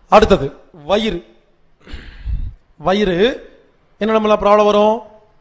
அடுத்தது வயிறு வயிறு என்ன நம்மள ப்ராப்ளம் வரும்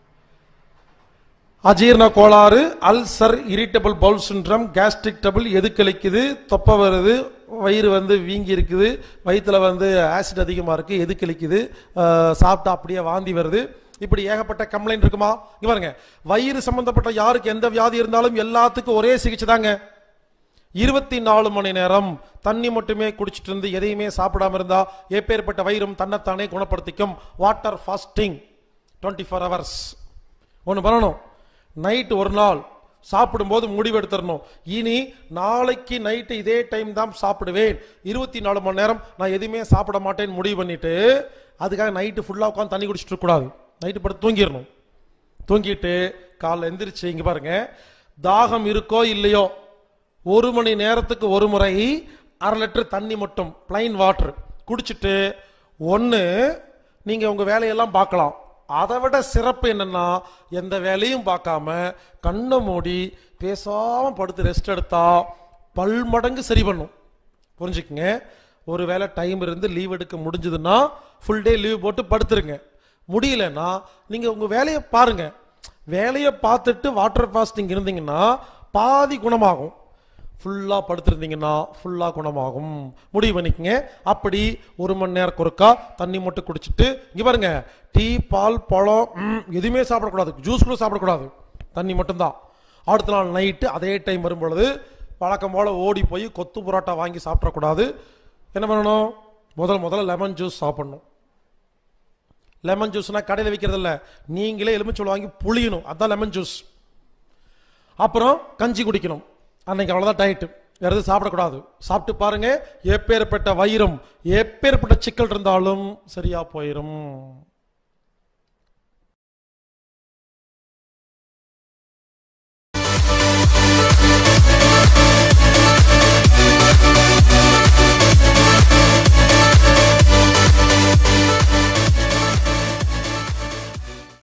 அஜீரண கோளாறு ulcer irritable bowel syndrome gastric trouble எது கழிக்குது தொப்பை வருது வயிறு வந்து வீங்கி இருக்குது வயிற்றுல வந்து ஆசிட் அதிகமாக இருக்குது எது கழிக்குது அஹ், சாப்பிட்டா அப்படியே வாந்தி வருது இப்படி ஏகப்பட்ட கம்ப்ளைண்ட் இருக்குமா இங்க பாருங்க வயிறு சம்பந்தப்பட்ட யாருக்கு எந்த வியாதி இருந்தாலும் எல்லாத்துக்கும் ஒரே சிகிச்சை தாங்க இருபத்தி நாலு மணி நேரம் தண்ணி மட்டுமே குடிச்சிட்டு இருந்து எதையுமே சாப்பிடாம இருந்தா எப்பேற்பட்ட வயிறும் தன்னைத்தானே குணப்படுத்திக்கும் water fasting twenty four hours ஒன்று பண்ணணும் நைட் ஒரு நாள் சாப்பிடும்போது முடிவு எடுத்துடணும் இனி நாளைக்கு நைட்டு இதே டைம் தான் சாப்பிடுவேன் இருபத்தி நாலு மணி நேரம் நான் எதுவுமே சாப்பிட மாட்டேன்னு முடிவு பண்ணிட்டு அதுக்காக நைட்டு ஃபுல்லாக உட்காந்து தண்ணி குடிச்சிட்டு இருக்கக்கூடாது நைட்டு படுத்து தூங்கிடணும் தூங்கிட்டு காலைல எந்திரிச்சு இங்க பாருங்க தாகம் இருக்கோ இல்லையோ ஒரு மணி நேரத்துக்கு ஒரு முறை அரை லிட்டர் தண்ணி மட்டும் பிளைன் வாட்டர் குடிச்சிட்டு ஒன்று நீங்கள் உங்கள் வேலையெல்லாம் பார்க்கலாம் அதை விட சிறப்பு என்னன்னா எந்த வேலையும் பார்க்காம கண்ணை மூடி பேசாம படுத்து ரெஸ்ட் எடுத்தா பல் மடங்கு சரி பண்ணும் புரிஞ்சுக்குங்க ஒரு வேளை டைம் இருந்து லீவ் எடுக்க முடிஞ்சதுன்னா ஃபுல் டே லீவ் போட்டு படுத்துருங்க முடியலன்னா நீங்கள் உங்கள் வேலையை பாருங்க வேலையை பார்த்துட்டு வாட்டர் ஃபாஸ்டிங் இருந்தீங்கன்னா பாதி குணமாகும் ஃபுல்லாக படுத்திருந்தீங்கன்னா ஃபுல்லாக குணமாகும் முடிவு பண்ணிக்கங்க அப்படி ஒரு மணி நேரம் ஒருக்கா தண்ணி மட்டும் குடிச்சிட்டு இங்கே பாருங்க டீ பால் பழம் ம், எதுவுமே சாப்பிடக்கூடாது ஜூஸ் கூட சாப்பிடக்கூடாது தண்ணி மட்டும்தான் அடுத்த நாள் நைட்டு அதே டைம் வரும் பொழுது வழக்கம் போல் ஓடி போய் கொத்து புரோட்டா வாங்கி சாப்பிடக்கூடாது என்ன பண்ணணும் முதல் முதல்ல லெமன் ஜூஸ் சாப்பிடணும் லெமன் ஜூஸ்னா கடையில் விற்கிறது இல்ல நீங்களே எலுமிச்சோளம் வாங்கி புளியணும் அதான் லெமன் ஜூஸ் அப்புறம் கஞ்சி குடிக்கணும் அன்னைக்கு அவ்வளோதான் டயட்டு வேற எதுவும் சாப்பிடக்கூடாது சாப்பிட்டு பாருங்க எப்பேற்பட்ட வயிறும் எப்பேற்பட்ட சிக்கல் இருந்தாலும் சரியா போயிடும்